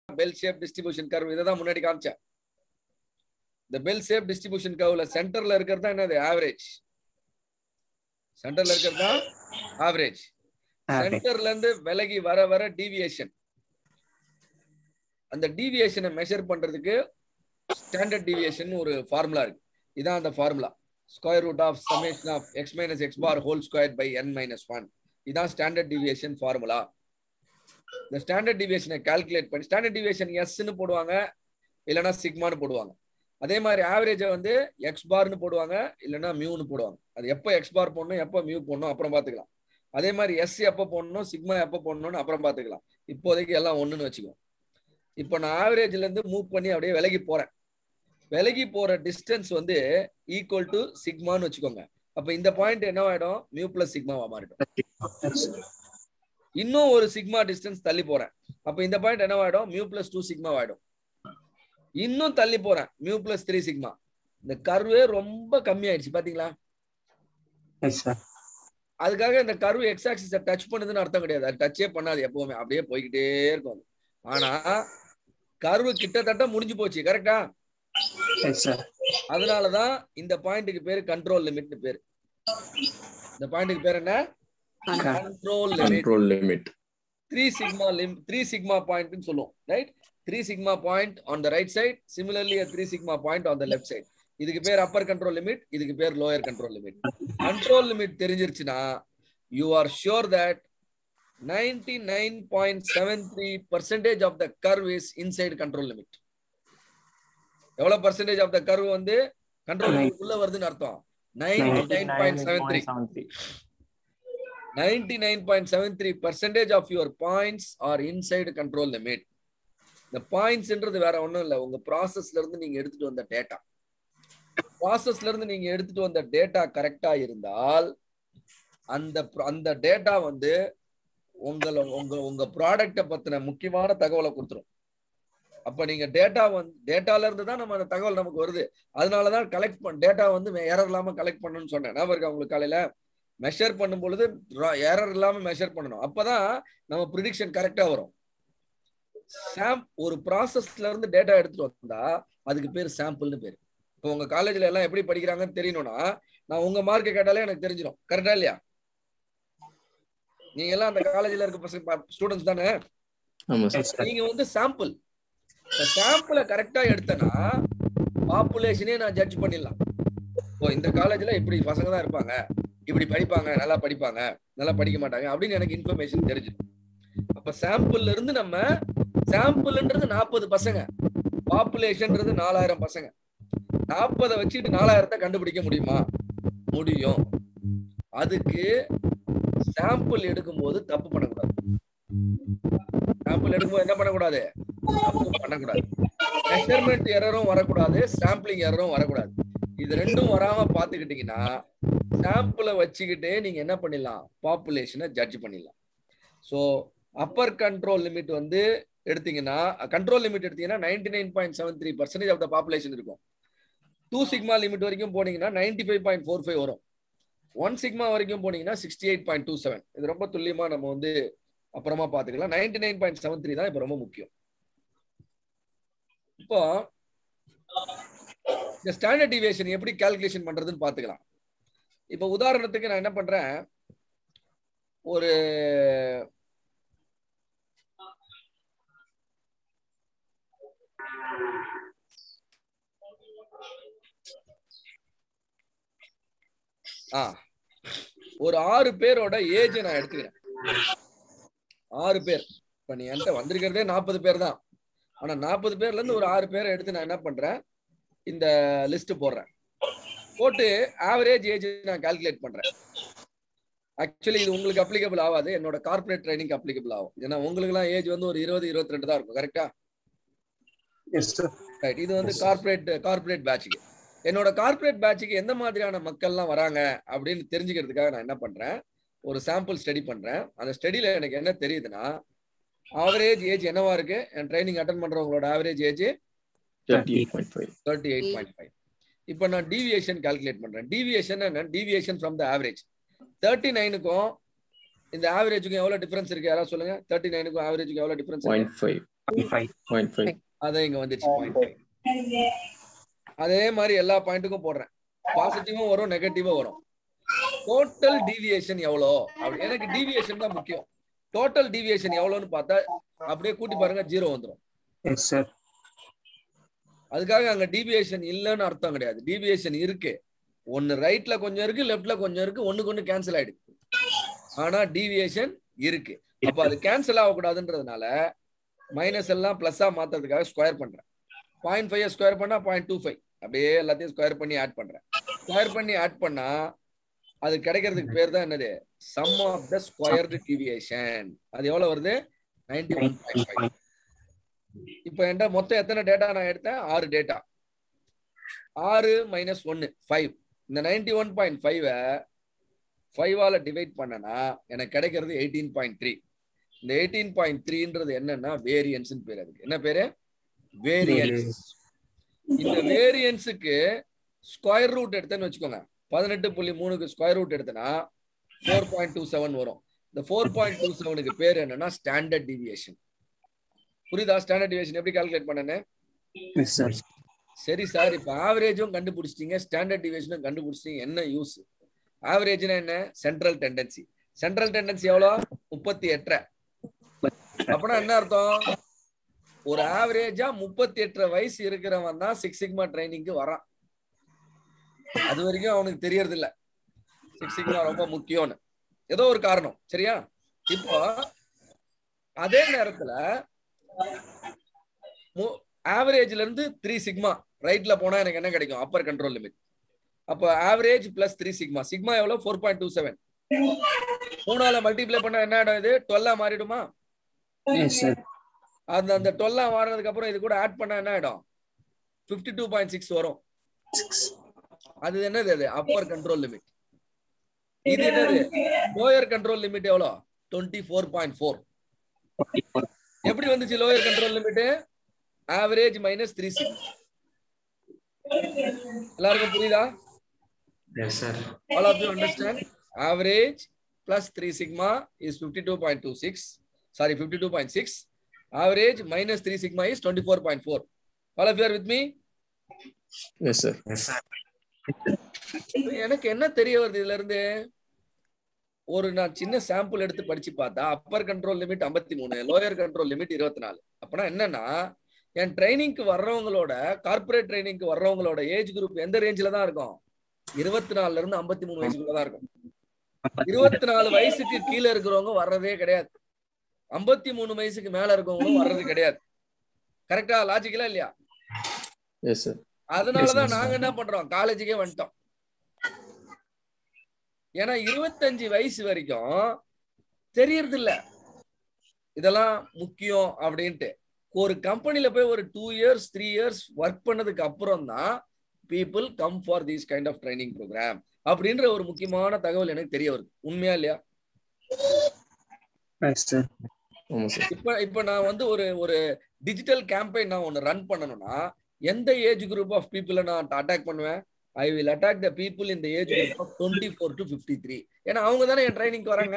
Bell shape distribution curve இதை தான் முன்னாடி காமிச்சேன் இந்த பெல் ஷேப் டிஸ்ட்ரிபியூஷன் கர்வ்ல சென்டர்ல இருக்கிறது தான் என்னது ஆவரேஜ் சென்டர்ல இருக்கிறது தான் ஆவரேஜ் சென்டர்ல இருந்து விலகி வர வர டீவியேஷன் அந்த டீவியேஷனை மெஷர் பண்றதுக்கு ஸ்டாண்டர்ட் டீவியேஷன் ஒரு ஃபார்முலா இருக்கு இதான் அந்த formula square root of summation of x minus x bar whole square by n minus one இதான் ஸ்டாண்டர்ட் டீவியேஷன் ஃபார்முலா இந்த ஸ்டாண்டர்ட் டீவியேஷனை கால்குலேட் பண்ணி ஸ்டாண்டர்ட் டீவியேஷன் எஸ்ன்னு போடுவாங்க இல்லைன்னா சிக்மான்னு போடுவாங்க அதே மாதிரி ஆவரேஜை வந்து எக்ஸ் பார்னு போடுவாங்க இல்லைன்னா மியூன்னு போடுவாங்க அது எப்போ எக்ஸ் பார் போடணும் எப்போ மியூ போடணும் அப்புறம் பார்த்துக்கலாம் அதே மாதிரி எஸ் எப்போ போடணும் சிக்மா எப்போ போடணும்னு அப்புறம் பார்த்துக்கலாம் இப்போதைக்கு எல்லாம் ஒன்றுன்னு வச்சுக்கோ இப்போ நான் ஆவரேஜ்ல இருந்து மூவ் பண்ணி அப்படியே விலகி போறேன் விலகி போற டிஸ்டன்ஸ் வந்து ஈக்குவல் டு சிக்மான்னு வச்சுக்கோங்க அப்ப இந்த பாயிண்ட் என்னவாயிடும் மியூ பிளஸ் சிக்மாவா மாறிடும் இன்னும் ஒரு சிக்மா டிஸ்டன்ஸ் தள்ளி போறேன் அப்ப இந்த பாயிண்ட் என்னவாயிடும் மியூ பிளஸ் டூ சிக்மா ஆயிடும் இன்னும் தள்ளி போறேன் மியூ பிளஸ் த்ரீ சிக்மா இந்த கர்வே ரொம்ப கம்மி ஆயிடுச்சு பாத்தீங்களா அதுக்காக இந்த கர்வு எக்ஸ் ஆக்சிஸ டச் பண்ணுதுன்னு அர்த்தம் கிடையாது அது டச்சே பண்ணாது எப்பவுமே அப்படியே போய்கிட்டே இருக்கும் அது. ஆனா கர்வு கிட்டத்தட்ட முடிஞ்சு போச்சு கரெக்டா அதனாலதான் இந்த பாயிண்ட்டுக்கு பேரு கண்ட்ரோல் லிமிட்னு பேரு இந்த பாயிண்ட்டுக்கு பேர் என்ன control limit control limit three sigma lim three sigma பாயிண்ட்னு சொல்லுவோம் right three sigma point on the right side similarly three sigma point on the left side இதுக்கு பேர் அப்பர் கண்ட்ரோல் லிமிட் இதுக்கு பேர் lower control limit control limit தெரிஞ்சிருச்சுன்னா you are sure that ninety nine point seven three percentage of the curve is inside control limit எவ்வளவு percentage of the curve வந்து control limit உள்ள வருதுன்னு அர்த்தம் ninety nine point seven three 99.73 percentage of your points are inside control limit இந்த பாயிண்ட்ஸ்ன்றது வேற ஒண்ணும் இல்ல உங்க ப்ராசஸ்ல இருந்து நீங்க எடுத்துட்டு வந்த டேட்டா ப்ராசஸ்ல இருந்து நீங்க எடுத்துட்டு வந்த டேட்டா கரெக்டா இருந்தால் அந்த pro- அந்த டேட்டா வந்து உங்களை உங்க உங்க ப்ராடக்ட பத்தின முக்கியமான தகவலை கொடுத்துரும் அப்ப நீங்க டேட்டா வந்து டேட்டால இருந்து தான் நம்ம அந்த தகவல் நமக்கு வருது அதனாலதான் கலெக்ட் பண்ண டேட்டா வந்து எரர் இல்லாம கலெக்ட் பண்ணணும்னு சொன்னேன் ஞாபகம் இருக்கா உங்களுக்கு காலையில மெஷர் பண்ணும் பொழுது எரர் இல்லாம மெஷர் பண்ணணும் அப்பதான் நம்ம ப்ரிடிக்ஷன் கரெக்டா வரும் சாம் ஒரு ப்ராசஸ்ல இருந்து டேட்டா எடுத்துட்டு வந்தா அதுக்கு பேர் சாம்பிள்னு பேர் இப்போ உங்க காலேஜ்ல எல்லாம் எப்படி படிக்கிறாங்கன்னு தெரியணும்னா நான் உங்க மார்க் கேட்டாலே எனக்கு தெரிஞ்சிடும் கரெக்டா இல்லையா நீங்க எல்லாம் அந்த காலேஜ்ல இருக்க பசங்க ஸ்டூடெண்ட்ஸ் தானே ஆமா சார் நீங்க வந்து சாம்பிள் சாம்பிளை கரெக்டா எடுத்தனா பாப்புலேஷனே நான் ஜட்ஜ் பண்ணிடலாம் ஓ இந்த காலேஜ்ல இப்படி பசங்க தான் இருப்பாங்க இப்படி படிப்பாங்க நல்லா படிப்பாங்க நல்லா படிக்க மாட்டாங்க அப்படின்னு எனக்கு இன்ஃபர்மேஷன் தெரிஞ்சிடும் அப்ப சாம்பிள்ல இருந்து நம்ம சாம்பிள்ன்றது நாற்பது பசங்க பாப்புலேஷன்ன்றது நாலாயிரம் பசங்க நாற்பதை வச்சுட்டு நாலாயிரத்தை கண்டுபிடிக்க முடியுமா முடியும் அதுக்கு சாம்பிள் எடுக்கும்போது தப்பு பண்ணக்கூடாது சாம்பிள் எடுக்கும்போது என்ன பண்ணக்கூடாது தப்பு பண்ணக்கூடாது மெஷர்மெண்ட் எரரும் வரக்கூடாது சாம்பிளிங் எரரும் வரக்கூடாது இது ரெண்டும் வராம பாத்துக்கிட்டீங்கன்னா சாம்பிளை வச்சுக்கிட்டே நீங்க என்ன பண்ணிடலாம் பாப்புலேஷனை ஜட்ஜ் பண்ணிடலாம் ஸோ அப்பர் கண்ட்ரோல் லிமிட் வந்து எடுத்தீங்கன்னா கண்ட்ரோல் லிமிட் எடுத்தீங்கன்னா ninety nine point seven three percentage of the population இருக்கும் டூ சிக்மா லிமிட் வரைக்கும் போனீங்கன்னா ninety five point four five வரும் ஒன் சிக்மா வரைக்கும் போனீங்கன்னா sixty eight point two seven இது ரொம்ப துல்லியமா நம்ம வந்து அப்புறமா பாத்துக்கலாம் ninety nine point seven three தான் இப்போ ரொம்ப முக்கியம் இப்போ இந்த ஸ்டாண்டர்ட் டிவியேஷன் எப்படி கால்குலேஷன் பண்றதுன்னு பாத்துக்கலாம் இப்போ உதாரணத்துக்கு நான் என்ன பண்றேன் ஒரு ஆ ஒரு ஆறு பேரோட ஏஜ் நான் எடுத்துக்கிறேன் ஆறு பேர் இப்ப நீ என்கிட்ட வந்திருக்கிறதே நாற்பது பேர் தான் ஆனா நாற்பது பேர்ல இருந்து ஒரு ஆறு பேரை எடுத்து நான் என்ன பண்றேன் இந்த லிஸ்ட் போடுறேன் போட்டு ஆவரேஜ் ஏஜ் நான் கால்குலேட் பண்றேன் ஆக்சுவலி இது உங்களுக்கு அப்ளிகபிள் ஆகாது என்னோட கார்பரேட் ட்ரைனிங் அப்ளிகபிள் ஆகும் ஏன்னா உங்களுக்கு எல்லாம் ஏஜ் வந்து ஒரு இருபது இருபத்தி ரெண்டு தான் இருக்கும் கரெக்டா எஸ் சார் ரைட் இது வந்து கார்பரேட் கார்பரேட் பேட்சுக்கு என்னோட கார்பரேட் பேட்சுக்கு எந்த மாதிரியான மக்கள்லாம் வராங்க அப்படின்னு தெரிஞ்சுக்கிறதுக்காக நான் என்ன பண்றேன் ஒரு சாம்பிள் ஸ்டடி பண்றேன் அந்த ஸ்டடியில எனக்கு என்ன தெரியுதுன்னா ஆவரேஜ் ஏஜ் என்னவா இருக்கு என் ட்ரைனிங் அட்டன் பண்றவங்களோட average age thirty eight point five thirty eight point five இப்போ நான் டிவியேஷன் கால்குலேட் பண்றேன் டிவியேஷன் என்ன deviation from the average thirty நைனுக்கும் இந்த ஆவரேஜுக்கும் எவ்வளவு டிஃபரன்ஸ் இருக்கு யாராவது சொல்லுங்க தேர்ட்டி நைனுக்கும் ஆவரேஜுக்கும் எவ்வளவு டிஃபரன்ஸ் இருக்கு point five Five. Point five அதை இங்க வந்துச்சு பாயிண்ட் அதே மாதிரி எல்லா பாயிண்ட்டுக்கும் போடுறேன் பாசிட்டிவும் வரும் நெகட்டிவும் வரும் டோட்டல் டீவியேஷன் எவ்வளோ அப்படி எனக்கு டீவியேஷன் தான் முக்கியம் டோட்டல் டீவியேஷன் எவ்வளோன்னு பார்த்தா அப்படியே கூட்டி பாருங்க ஜீரோ வந்துடும் Yes, sir. அதுக்காக அங்க டீவியேஷன் இல்லைன்னு அர்த்தம் கிடையாது டீவியேஷன் இருக்கு ஒன்னு ரைட்ல கொஞ்சம் இருக்கு லெஃப்ட்ல கொஞ்சம் இருக்கு ஒண்ணுக்கு ஒண்ணு கேன்சல் ஆயிடுது ஆனா டீவியேஷன் இருக்கு அப்ப அது கேன்சல் ஆகக்கூடாதுன்றதுனால மைனஸ் எல்லாம் பிளஸ்ஸா மாத்துறதுக்காக ஸ்கொயர் பண்றேன் பாயிண்ட் ஃபைவ் ஸ்கொயர் பண்ணா பாயிண்ட் டூ ஃபைவ் அப்படியே எல்லாத்தையும் ஸ்கொயர் பண்ணி ஆட் பண்றேன் ஸ்கொயர் பண்ணி ஆட் பண்ணா அது கிடைக்கிறதுக்கு பேர் தான் என்னது sum of the squared deviation அது எவ்வளவு வருது நைன்டி ஒன் பாயிண்ட் ஃபைவ் இப்போ என்கிட்ட மொத்தம் எத்தனை டேட்டா நான் எடுத்தேன் ஆறு டேட்டா ஆறு மைனஸ் ஒன்னு ஃபைவ் இந்த நைன்டி ஒன் பாயிண்ட் ஃபைவை ஃபைவால டிவைட் பண்ணனா எனக்கு கிடைக்கிறது எயிட்டீன் பாயிண்ட் த்ரீ இந்த எயிட்டீன் பாயிண்ட் த்ரீன்றது என்னன்னா வேரியன்ஸ் பேர் அதுக்கு என்ன பேரு வேரியன்ஸ் இந்த வேரியன்ஸுக்கு ஸ்கொயர் ரூட் எடுத்தேன்னு வச்சுக்கோங்க பதினெட்டு புள்ளி மூணுக்கு ஸ்கொயர் ரூட் எடுத்தனா ஃபோர் பாயிண்ட் டூ செவன் வரும் இந்த ஃபோர் பாயிண்ட் டூ செவனுக்கு பேர் என்னன்னா ஸ்டாண்டர்ட் டிவியேஷன் புரியுதா ஸ்டாண்டர்ட் டிவியேஷன் எப்படி கால்குலேட் பண்ணனே Yes, sir. சரி சார் இப்ப ஆவரேஜும் கண்டுபிடிச்சிட்டீங்க ஸ்டாண்டர்ட் டிவியேஷனும் கண்டுபிடிச்சிட்டீங்க என்ன யூஸ் ஆவரேஜ்னா என்ன சென்ட்ரல் டெண்டன்சி சென்ட்ரல் டெண்டன்சி எவ்வளோ முப்பத்தி எட்டரை அப்படின்னா என்ன அர்த்தம் ஒரு ஆவரேஜா முப்பத்தி எட்டரை வயசு இருக்கிறவன் தான் சிக்ஸ் சிக்மா ட்ரைனிங்க்கு வரான் அது வரைக்கும் அவனுக்கு தெரியறது இல்ல சிக்ஸ் சிக்மா ரொம்ப முக்கியம்னு ஏதோ ஒரு காரணம் சரியா இப்போ அதே நேரத்துல ஆவரேஜ்ல இருந்து த்ரீ சிக்மா ரைட்ல போனா எனக்கு என்ன கிடைக்கும் அப்பர் கண்ட்ரோல் லிமிட் அப்போ average plus three sigma sigma எவ்வளவு ஃபோர் பாயிண்ட் டூ செவன் மூணால மல்டிப்ளை பண்ணா என்ன ஆயிடும் இது டுவெல்லா மாறிடுமா Yes, sir. அந்த அந்த டுவெல்லா மாறினதுக்கு அப்புறம் இது கூட ஆட் பண்ணா என்ன ஆயிடும் ஃபிஃப்டி டூ பாயிண்ட் சிக்ஸ் வரும் அது என்னது அது அப்பர் கண்ட்ரோல் லிமிட் இது என்னது லோயர் கண்ட்ரோல் லிமிட் எவ்வளோ டுவெண்ட்டி ஃபோர் பாயிண்ட் ஃபோர் எப்படி வந்துச்சு lower control limit average minus three six எல்லாருக்கும் புரியுதா Yes, sir. all of you understand average plus 3 sigma is 52.26 sorry 52.6 average minus 3 sigma is 24.4 all of you are with me yes sir Yes, sir. எனக்கு என்ன தெரிய வருது இதுல இருந்து ஒரு நான் சின்ன சாம்பிள் எடுத்து படிச்சு பார்த்தா அப்பர் கண்ட்ரோல் லிமிட் 53 மூணு லோயர் கண்ட்ரோல் லிமிட் இருபத்தி நாலு அப்பனா என்னன்னா என் ட்ரைனிங்க்கு வர்றவங்களோட கார்ப்பரேட் ட்ரைனிங்க்கு வர்றவங்களோட ஏஜ் குரூப் எந்த ரேஞ்சில தான் இருக்கும் இருபத்தி நாலுல இருந்து 53 மூணு வயசுக்குள்ள தான் இருக்கும் இருபத்தி நாலு வயசுக்கு கீழே இருக்கிறவங்க வர்றதே கிடையாது ஐம்பத்தி மூணு வயசுக்கு மேல இருக்கவங்களும் வர்றது கிடையாது கரெக்டா லாஜிக்கலா இல்லையா எஸ் சார் அதனாலதான் Yes, yes, நாங்க sir. என்ன பண்றோம் காலேஜுக்கே வந்துட்டோம் ஏன்னா இருபத்தஞ்சு வயசு வரைக்கும் தெரியறது இல்ல இதெல்லாம் முக்கியம் அப்படின்ட்டு ஒரு கம்பெனில போய் ஒரு two years three years work பண்ணதுக்கு அப்புறம் தான் people come for these kind of training program அப்படின்ற ஒரு முக்கியமான தகவல் எனக்கு தெரிய வருது உண்மையா இல்லையா Yes, sir. ஆமாம் சார் இப்ப இப்ப நான் வந்து ஒரு ஒரு டிஜிட்டல் கேம்பெயின் நான் ஒன்னு ரன் பண்ணணும்னா எந்த ஏஜ் குரூப் ஆஃப் பீப்புளை நான் அட்டாக் பண்ணுவேன் I will attack the people இந்த age group of twenty four to fifty three ஏன்னா அவங்க தானே என் ட்ரைனிங்க்கு வராங்க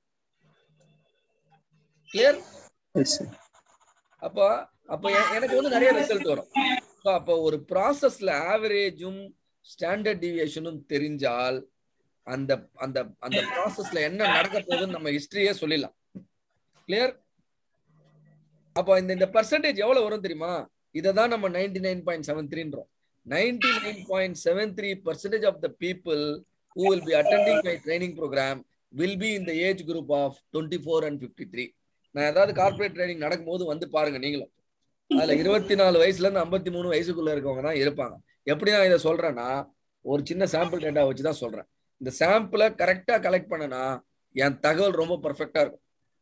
கிளியர் Yes, sir. அப்போ அப்போ எ- எனக்கு வந்து நிறைய ரிசல்ட் வரும் So, அப்போ ஒரு ப்ராசஸ்ல ஆவரேஜும் ஸ்டாண்டர்ட் டிவியேஷனும் தெரிஞ்சால் அந்த அந்த அந்த ப்ராசஸ்ல என்ன நடக்க போகுதுன்னு நம்ம ஹிஸ்டரியே சொல்லிடலாம் கிளியர் அப்போ இந்த இந்த பர்சன்டேஜ் எவ்வளவு வரும் தெரியுமா இதை தான் நம்ம நைன்டி நைன் பாயிண்ட் செவன் த்ரீன்றோம் ninety nine point seven three percentage of the people who will be attending my training programme will be இந்த age group of twenty four and fifty three நான் ஏதாவது கார்பரேட் ட்ரைனிங் நடக்கும்போது வந்து பாருங்க நீங்களும் அதுல இருபத்தி நாலு வயசுல இருந்து ஐம்பத்தி மூணு வயசுக்குள்ள இருக்கவங்க தான் இருப்பாங்க எப்படி நான் இதை சொல்றேன்னா ஒரு சின்ன சாம்பிள் டேட்டா வச்சு தான் சொல்றேன் இந்த சாம்பிளை கரெக்டா கலெக்ட் பண்ணனா என் தகவல் ரொம்ப பர்ஃபெக்டா இருக்கும்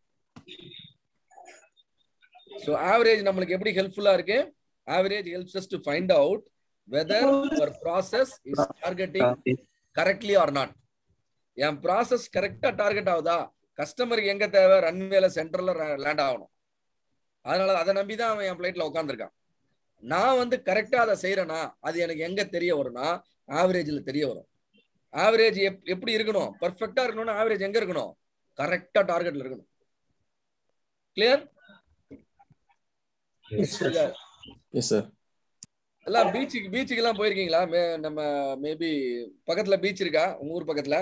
ஸோ ஆவரேஜ் நம்மளுக்கு எப்படி ஹெல்ப்ஃபுல்லா இருக்கு average helps us to find out whether your process is targeting correctly or not என் ப்ராசஸ் கரெக்டா டார்கெட் ஆகுதா கஸ்டமருக்கு எங்க தேவை ரன்வேல சென்டர்ல லேண்ட் ஆகணும் அதனால அதை நம்பி தான் அவன் என் பிளைட்ல உட்காந்துருக்கான் நான் வந்து கரெக்டா அதை செய்யறேனா அது எனக்கு எங்க தெரிய வரும்னா ஆவரேஜ்ல தெரிய வரும் ஆவரேஜ் எப்படி இருக்கணும் பர்ஃபெக்டா இருக்கணும்னா ஆவரேஜ் எங்க இருக்கணும் கரெக்டா டார்கெட்ல இருக்கணும் கிளியர் எஸ் சார் எல்லாம் பீச்சுக்கு பீச்சுக்கு எல்லாம் போயிருக்கீங்களா மே- நம்ம மேபி பக்கத்துல பீச் இருக்கா உங்க ஊர் பக்கத்துல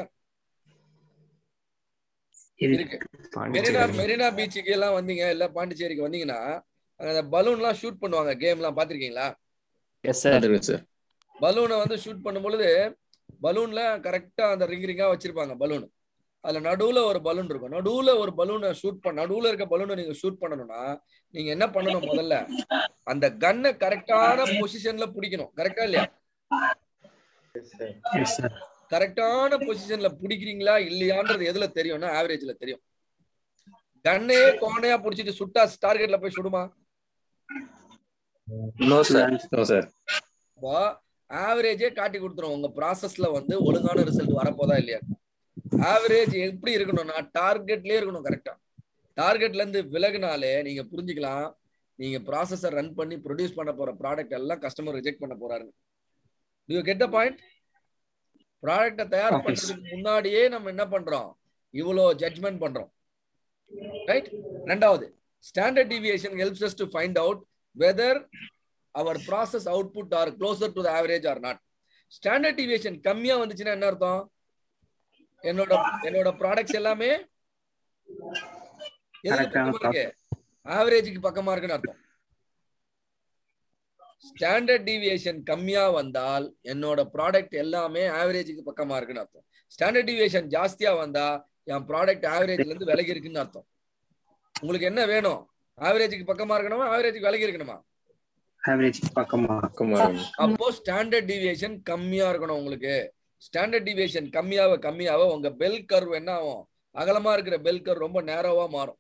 இருக்கு மெரினா மெரினா பீச்சுக்கு எல்லாம் வந்தீங்க இல்ல பாண்டிச்சேரிக்கு வந்தீங்கன்னா அங்க அந்த பலூன் எல்லாம் ஷூட் பண்ணுவாங்க கேம் எல்லாம் பாத்திருக்கீங்களா எஸ் சார் வந்துருங்க சார் பலூனை வந்து ஷூட் பண்ணும் பொழுது பலூன்ல கரெக்டா அந்த ரிங் ரிங்கா வச்சிருப்பாங்க பலூன் அதுல நடுவுல ஒரு பலூன் இருக்கும் நடுவுல ஒரு பலூனை ஷூட் பண்ண நடுவுல இருக்க பலூனை நீங்க ஷூட் பண்ணணும்னா நீங்க என்ன பண்ணணும் முதல்ல அந்த கன்னை கரெக்டான பொசிஷன்ல பிடிக்கணும் கரெக்டா இல்லையா எஸ் சார் கரெக்டான பொசிஷன்ல பிடிக்கிறீங்களா இல்லையான்றது எதுல தெரியும்னா ஆவரேஜ்ல தெரியும் கண்ணையே கோணையா புடிச்சிட்டு சுட்டா டார்கெட்ல போய் சுடுமா நோ சார் நோ சார் அப்போ ஆவரேஜே காட்டி கொடுத்துரும் உங்க ப்ராசஸ்ல வந்து ஒழுங்கான ரிசல்ட் வரப்போதா இல்லையா ஆவரேஜ் எப்படி இருக்கணும்னா டார்கெட்லயே இருக்கணும் கரெக்டா டார்கெட்ல இருந்து விலகுனாலே நீங்க புரிஞ்சுக்கலாம் நீங்க ப்ராசஸை ரன் பண்ணி ப்ரொடியூஸ் பண்ண போற ப்ராடக்ட் எல்லாம் கஸ்டமர் ரிஜெக்ட் பண்ண போறாரு யூ கெட் த பாயிண்ட் ப்ராடக்ட்டை தயார் Okay. பண்றதுக்கு முன்னாடியே நம்ம என்ன பண்றோம் இவ்வளோ ஜட்ஜ்மெண்ட் பண்றோம் ரைட் ரெண்டாவது standard deviation helps us to find out whether our process output are closer to the average or not standard deviation கம்மியா வந்துச்சுன்னா என்ன அர்த்தம் என்னோட என்னோட ப்ராடக்ட்ஸ் எல்லாமே எதுக்கு Correct ஆன பக்கமா இருக்கு ஆவரேஜுக்கு பக்கமா இருக்குன்னு அர்த்தம் ஸ்டாண்டர்ட் டிவியேஷன் கம்மியா வந்தால் என்னோட ப்ராடக்ட் எல்லாமே ஆவரேஜுக்கு பக்கமா இருக்குன்னு அர்த்தம் ஸ்டாண்டர்ட் டிவியேஷன் ஜாஸ்தியா வந்தா என் ப்ராடக்ட் ஆவரேஜ்ல இருந்து விலகி இருக்குன்னு அர்த்தம் உங்களுக்கு என்ன வேணும் ஆவரேஜுக்கு பக்கமா இருக்கணுமா ஆவரேஜுக்கு விலகி இருக்கணுமா ஆவரேஜ் பக்கமா பக்கமா இருக்கும் அப்போ ஸ்டாண்டர்ட் டிவியேஷன் கம்மியா இருக்கணும் உங்களுக்கு ஸ்டாண்டர்ட் டிவியேஷன் கம்மியாக கம்மியாக உங்க பெல் கர்வ் என்ன ஆகும் அகலமா இருக்கிற பெல் கர்வ் ரொம்ப நேரோவா மாறும்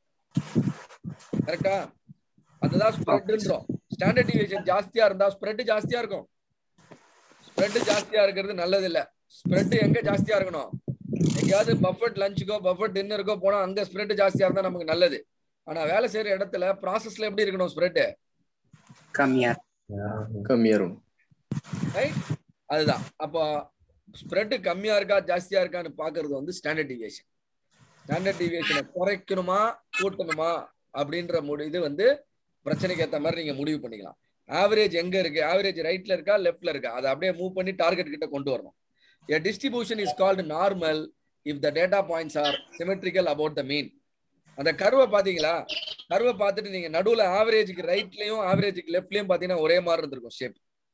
கரெக்டா அதுதான் ஸ்ப்ரெட்ன்றோம் ஸ்டாண்டர்ட் டிவியேஷன் ஜாஸ்தியா இருந்தா ஸ்ப்ரெட் ஜாஸ்தியா இருக்கும் ஸ்ப்ரெட் ஜாஸ்தியா இருக்கிறது நல்லது இல்ல ஸ்ப்ரெட் எங்க ஜாஸ்தியா இருக்கணும் எங்கேயாவது பஃபட் லஞ்சுக்கோ பஃபட் டின்னருக்கோ போனா அங்க ஸ்ப்ரெட் ஜாஸ்தியா இருந்தா நமக்கு நல்லது ஆனா வேலை செய்யற இடத்துல ப்ராசஸ்ல எப்படி இருக்கணும் ஸ்ப்ரெட் கம்மியா கம்மியா இருக்கும் ரைட் அதுதான் அப்போ ஸ்ப்ரெட் கம்மியா இருக்கா ஜாஸ்தியா இருக்கான்னு பாக்குறது வந்து ஸ்டாண்டர்ட் டிவியேஷன் ஸ்டாண்டர்ட் டிவியேஷனை குறைக்கணுமா கூட்டணுமா அப்படின்ற முடி இது வந்து பிரச்சனைக்கு ஏத்த மாதிரி நீங்க முடிவு பண்ணிக்கலாம் ஆவரேஜ் எங்க இருக்கு ஆவரேஜ் ரைட்ல இருக்கா லெஃப்ட்ல இருக்கா அதை அப்படியே மூவ் பண்ணி டார்கெட் கிட்ட கொண்டு வரணும் a distribution is called normal if the data points are symmetrical about the mean அந்த கர்வை பாத்தீங்களா கர்வை பார்த்துட்டு நீங்க நடுவுல ஆவரேஜுக்கு ரைட்லயும் ஆவரேஜுக்கு லெஃப்ட்லயும் பாத்தீங்கன்னா ஒரே மாதிரி இருந்திருக்கும் ஷேப்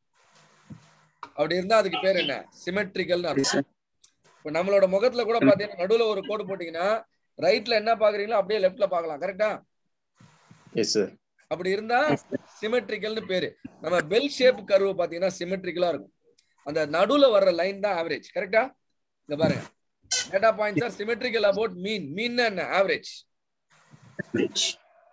அப்படி இருந்தா அதுக்கு பேர் என்ன சிமெட்ரிக்கல்னு அர்த்தம் இப்ப நம்மளோட முகத்துல கூட பாத்தீங்கன்னா நடுவுல ஒரு கோடு போட்டீங்கன்னா ரைட்ல என்ன பாக்குறீங்களோ அப்படியே லெஃப்ட்ல பார்க்கலாம் கரெக்டா எஸ் சார் அப்படி இருந்தா சிமெட்ரிக்கல்னு பேரு நம்ம பெல் ஷேப் கர்வ் பாத்தீங்கன்னா சிமெட்ரிக்கலா இருக்கும் அந்த நடுவுல வர்ற லைன் தான் ஆவரேஜ் கரெக்டா இங்க பாருங்க data points are symmetrical about mean mean என்ன average average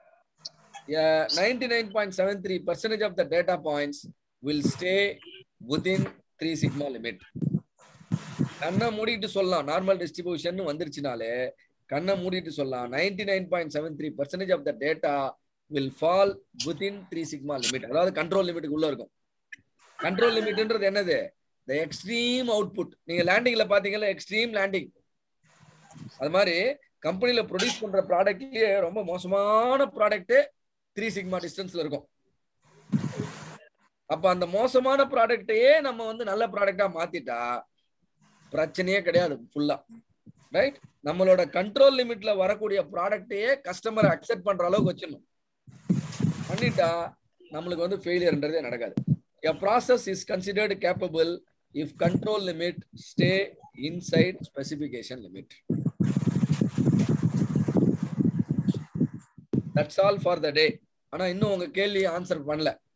ninety nine point seven three percentage of the data points will stay within three sigma limit கண்ணை மூடிட்டு சொல்லலாம் நார்மல் டிஸ்ட்ரிபியூஷன் வந்துருச்சுனாலே கண்ணை மூடிட்டு சொல்லலாம் ninety nine point seven three percentage of the data will fall within three sigma limit அதாவது control லிமிட்டுக்கு உள்ள இருக்கும் கண்ட்ரோல் லிமிட்ன்றது என்னது த எக்ஸ்ட்ரீம் அவுட்புட் நீங்க லேண்டிங்ல பாத்தீங்கல்ல எக்ஸ்ட்ரீம் லேண்டிங் அது மாதிரி கம்பெனில ப்ரொடியூஸ் பண்ற ப்ராடக்ட்லயே ரொம்ப மோசமான ப்ராடக்ட் த்ரீ சிக்மா டிஸ்டன்ஸ்ல இருக்கும் அப்ப அந்த மோசமான ப்ராடக்டையே நம்ம வந்து நல்ல ப்ராடக்டா மாத்திட்டா பிரச்சனையே கிடையாது ஃபுல்லா ரைட் நம்மளோட கண்ட்ரோல் லிமிட்ல வரக்கூடிய ப்ராடக்டையே கஸ்டமர் அக்செப்ட் பண்ற அளவுக்கு வச்சிடணும் பண்ணிட்டா நம்மளுக்கு வந்து ஃபெயிலியர்ன்றதே நடக்காது a process is considered capable if control limit stay inside specification limit that's all for the day ஆனா இன்னும் உங்க கேள்வி ஆன்சர் பண்ணல